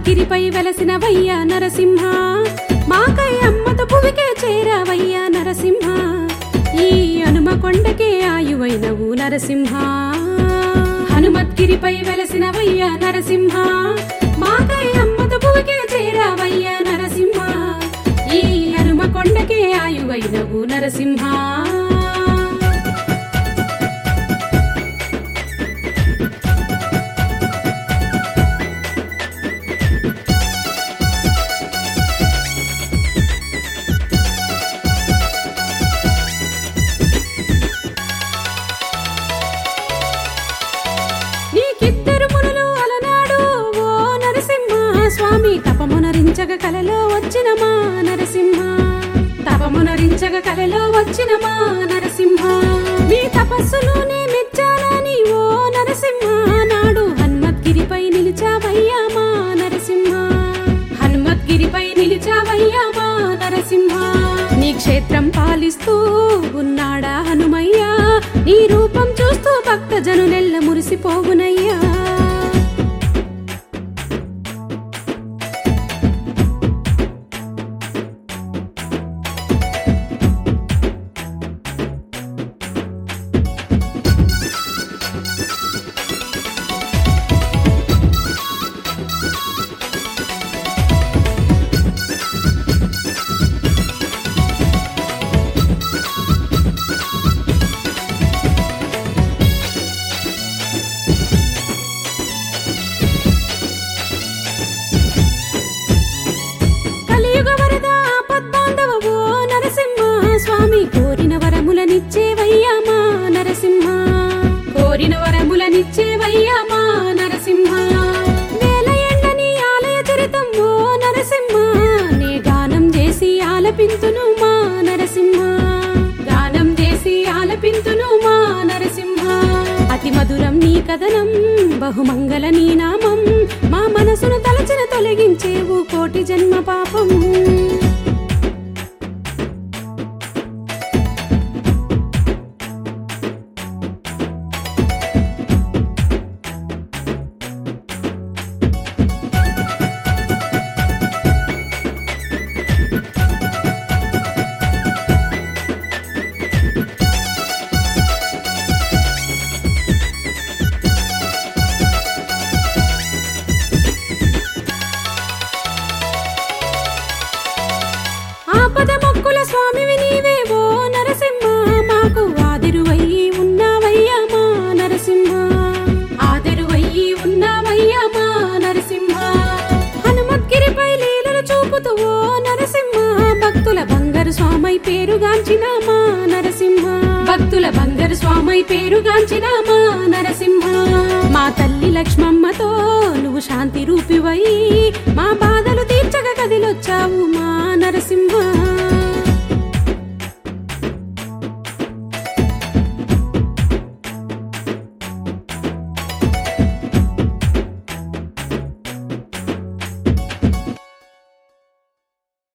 హనుమత్గిరిపై వెలసిన వయ్య నరసింహ మాకై అమ్మత భువికే చేరావయ్య నరసింహ ఈ హనుమ కొండకే ఆయువైనవు నరసింహ హనుమత్గిరిపై వెలసిన వయ్య నరసింహ మాకై అమ్మత భువికే చేరావయ్య నరసింహ ఈ హనుమ కొండకే ఆయువైనవు నరసింహ నీకిద్దరు మునులు అలనాడు ఓ నరసింహ స్వామి తపమునరించగ కలలో వచ్చిన మా నరసింహ తపమునరించగ కలలో వచ్చిన మా నరసింహ మీ తపస్సులోనే మెచ్చానని ఓ నరసింహ నాడు హనుమద్గిరిపై నిలిచావయ్యా మా నరసింహ హనుమద్గిరిపై నిలిచావయ్యా మా నరసింహ నీ క్షేత్రం పాలిస్తూ ఉన్నాడా హనుమయ్యా నీ రూపం చూస్తూ భక్త జనులెల్ల మురిసిపోవునయ్యా కలియుగ వరద ఆపద్బాంధవ ఓ నరసింహ స్వామి కోరిన వరములనిచ్చేవయ్యా మా నరసింహ కోరిన వరములనిచ్చేవయ్యా మా నరసింహ వేల ఎండని ఆలయ చరితం ఓ నరసింహ నే గానం చేసి ఆలపింతును మా నరసింహ గానం చేసి ఆలపింతును మా నరసింహ అతి మధురం నీ కథనం బహుమంగళ నీ నామం మా మనసును తలచిన తొలగించేవు కోటి జన్మ పాపం ఆపద మొక్కుల స్వామివి నీవే ఓ నరసింహ మాకు ఆదిరువయ్యి ఉన్నావయ్యా మా నరసింహ ఆదిరువయ్యి ఉన్నావయ్యా మా నరసింహ హనుమద్గిరిపై లీలలు చూపుతూ ఓ నరసింహ భక్తుల బంగారు స్వామై పేరుగాంచిన మా నరసింహ భక్తుల బంగారు స్వామై పేరుగాంచిన మా నరసింహ మా తల్లి లక్ష్మమ్మతో నువ్వు శాంతి రూపివై మా బాధలు తీర్చగ కదిలొచ్చావు మా నరసింహ